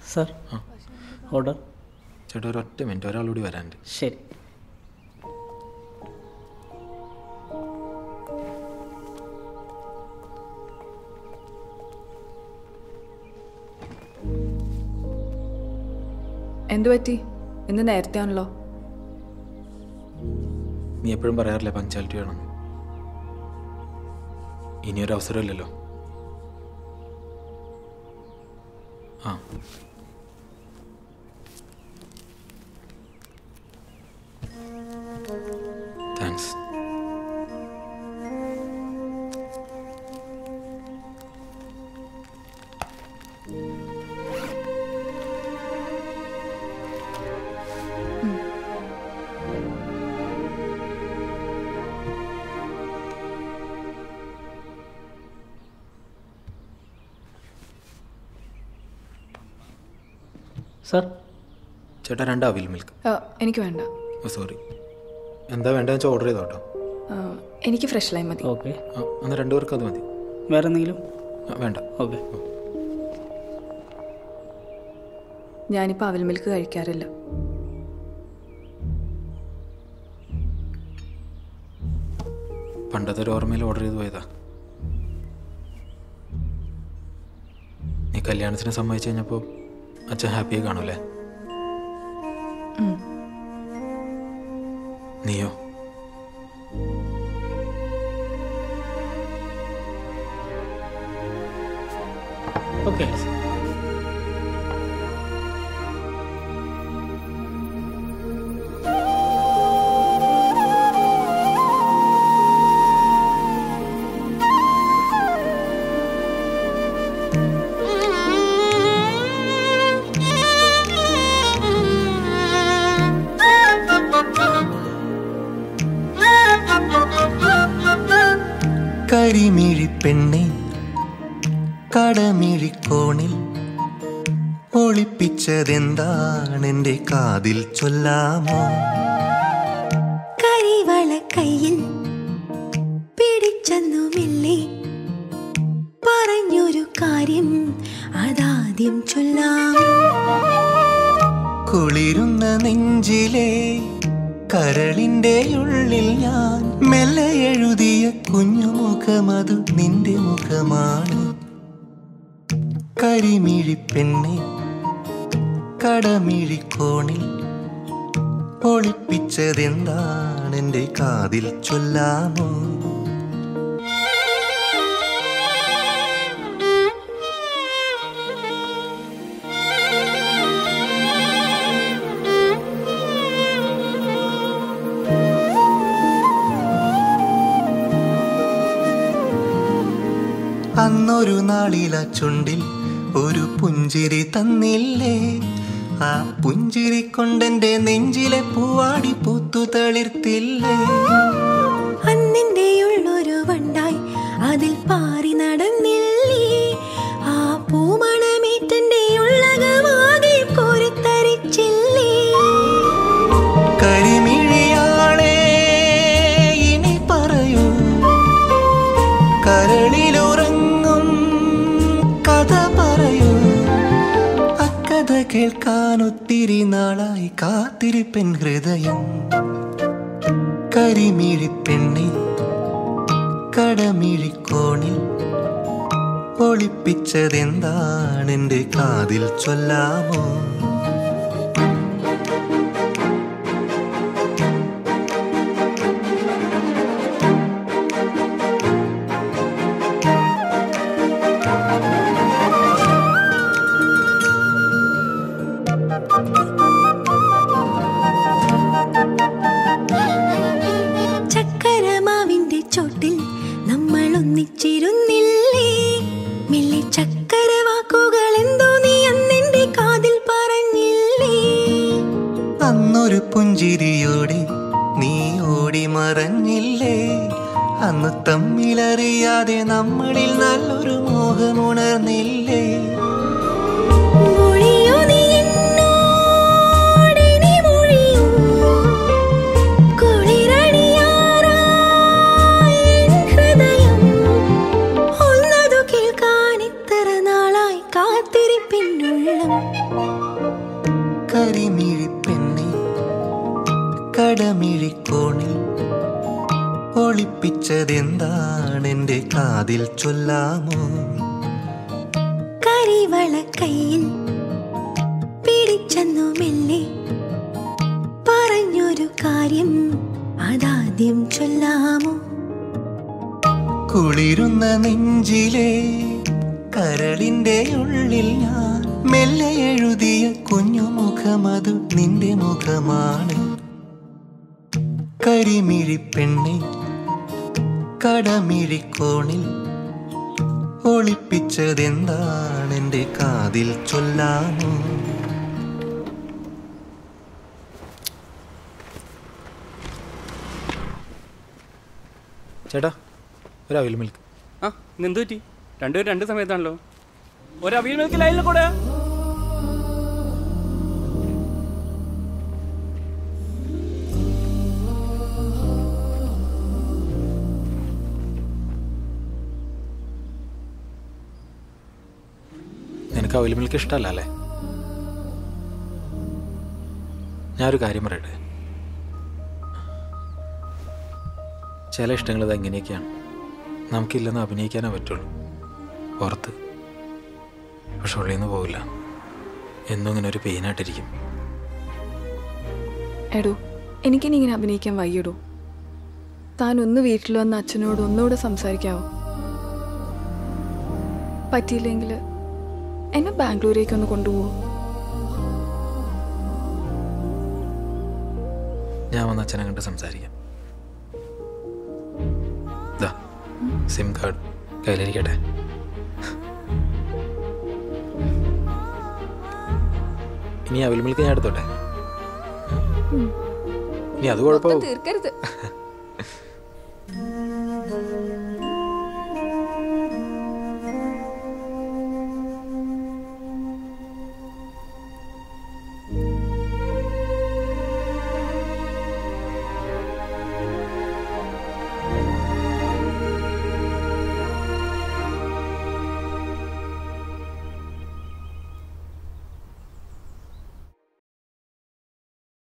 sir order ചേട്ടാ ഒരു ഒറ്റ മിനിറ്റ് ഒരാളൂടി വരാനുണ്ട് ശരി എന്തു പറ്റി ഇന്ന് നേരത്തെ ആണല്ലോ നീ എപ്പോഴും പറയാറില്ലേ പങ്ക്ച്വാലിറ്റി വേണം ഇനിയൊരു അവസരമില്ലല്ലോ ആ താങ്ക്സ് സാർ ചേട്ടാ രണ്ട് അവിൽ മിൽക്ക് ആ, എനിക്ക് വേണ്ട ഓ സോറി എന്താ വേണ്ടതെന്ന് വെച്ചാൽ ഓർഡർ ചെയ്തോ കേട്ടോ ആ, എനിക്ക് ഫ്രഷ് ലൈം മതി ഓക്കെ ആ, എന്നാൽ രണ്ടു പേർക്ക് അത് മതി വേറെ എന്തെങ്കിലും ആ, വേണ്ട ഓക്കെ ഞാനിപ്പോൾ അവൽ മിൽക്ക് കഴിക്കാറില്ല പണ്ടത്തെ ഒരു ഓർമ്മയിൽ ഓർഡർ ചെയ്ത് പോയതാ നീ കല്യാണത്തിന് സമ്മതിച്ചു കഴിഞ്ഞപ്പോൾ അച്ഛൻ ഹാപ്പിയായി കാണൂലേ നീയോ ഓക്കെ കരിമിഴിപ്പെണ്ണെ കടമിഴിക്കോണിൽ ഒളിപ്പിച്ചതെന്താണെന്റെ കാതിൽ ചൊല്ലാമോ കരിവള കയ്യിൽ പിടിച്ചെന്നുമില്ലേ പറഞ്ഞൊരു കാര്യം അതാദ്യം ചൊല്ലാം കുളിരുന്ന നെഞ്ചിലെ കരളിന്റെ ഉള്ളിൽ ഞാൻ മെല്ലെ എഴുതിയ കുഞ്ഞുമുഖമതു നിന്റെ മുഖമാണ് കരിമിഴിപ്പെണ്ണെ കടമിഴിക്കോണിൽ ഒളിപ്പിച്ചതെന്താണെന്റെ കാതിൽ ചൊല്ലാമോ അന്നൊരു നാളില ചുണ്ടിൽ ഒരു പുഞ്ചിരി തന്നില്ലേ ആ പുഞ്ചിരി കൊണ്ടെന്റെ നെഞ്ചിലെ പൂവാടി പൂത്തു തളിർത്തില്ലേ അന്നിന്റെ ഉള്ളൊരു വണ്ടായി അതിൽ പാറി നടന്നില്ലേ ആ പൂമണമേറ്റന്റെ ഉള്ളകമാകെ കോരിത്തരിച്ചില്ലേ കരിമിഴിയാളെ ഇനി പറയൂ കരളിലുറങ്ങും കഥ പറയൂ അക്കഥ കേൾക്കാൻ ഒത്തിരി നാളായി കാത്തിരിപ്പൻ ഹൃദയം കരിമിഴിപ്പെണ്ണെ കടമിഴിക്കോണിൽ ഒളിപ്പിച്ചതെന്താണെന്റെ കാതിൽ ചൊല്ലാമോ ചക്കരമാവിന്റെ ചോട്ടിൽ നമ്മൾ ഒന്നിച്ചിരുന്നില്ലേ മെല്ലെ ചക്കര വാക്കുകൾ എന്തോ നീ അന്നെന്റെ കാതിൽ പറഞ്ഞില്ലേ അന്നൊരു പുഞ്ചിരിയോടെ നീ ഓടി മറഞ്ഞില്ലേ അന്ന് തമ്മിലറിയാതെ നമ്മളിൽ നല്ലൊരു മോഹമുണർന്നില്ലേ മൊഴിയോ നീ എന്നോടിനി മൊഴിയോ കുളിരണിയാറായി എൻ ഹൃദയം ഒന്നതു കേൾക്കാൻ ഇത്ര നാളായി കാത്തിരിപ്പിന്നുള്ളം കടമിഴിക്കോണിൽ ഒളിപ്പിച്ചതെന്താണെന്റെ കാതിൽ ചൊല്ലാമോ കരിവള കയ്യിൽ പിടിച്ചെന്നു മെല്ലെ പറഞ്ഞൊരു കാര്യം അതാദ്യം ചൊല്ലാമോ കുളിരുന്ന നെഞ്ചിലെ കരളിന്റെ ഉള്ളിൽ ഞാൻ മെല്ലെ എഴുതിയ കുഞ്ഞു മുഖമതു നിന്റെ മുഖമാണ് കരിമിഴി പെണ്ണെ കടമിഴിക്കോണിൽ ഒളിപ്പിച്ചതെന്താണെന്റെ കാതിൽ ചൊല്ലാമോ ചേട്ടാ ഒരു അവിൽ മിൽക്ക് ആ എന്ത് പറ്റി രണ്ടുപേരും രണ്ട് സമയത്താണല്ലോ ഒരു അവിയൽ മിൽക്ക് ലൈനിൽ കൂടെ നിനക്ക് അവിൽ മിൽക്ക് ഇഷ്ടമല്ല അല്ലേ ഞാനൊരു കാര്യം പറയട്ടെ ചില ഇഷ്ടങ്ങൾ ഇത് എങ്ങനെയൊക്കെയാണ് നമുക്കില്ലെന്ന് അഭിനയിക്കാനേ പറ്റുള്ളൂ പുറത്ത് പക്ഷെ ഉള്ളിൽ നിന്ന് പോകില്ല എന്നും ഇങ്ങനെ ഒരു പെയിനായിട്ടിരിക്കും എടോ എനിക്കിനി ഇങ്ങനെ അഭിനയിക്കാൻ വയ്യടോ താൻ ഒന്ന് വീട്ടിൽ വന്ന് അച്ഛനോട് ഒന്നുകൂടെ സംസാരിക്കാവോ പറ്റിയില്ലെങ്കിൽ എന്നെ ബാംഗ്ലൂരേക്ക് ഒന്ന് കൊണ്ടുപോകുമോ ഞാൻ വന്ന് അച്ഛനെ കണ്ട് സംസാരിക്കാം ദാ സിം കാർഡ് കയ്യിലിരിക്കട്ടെ ഇനി അവിൽ മിൽക്ക് ഞാൻ എടുത്തോട്ടെ ഇനി അത് കുഴപ്പമാവും തീർക്കരുത്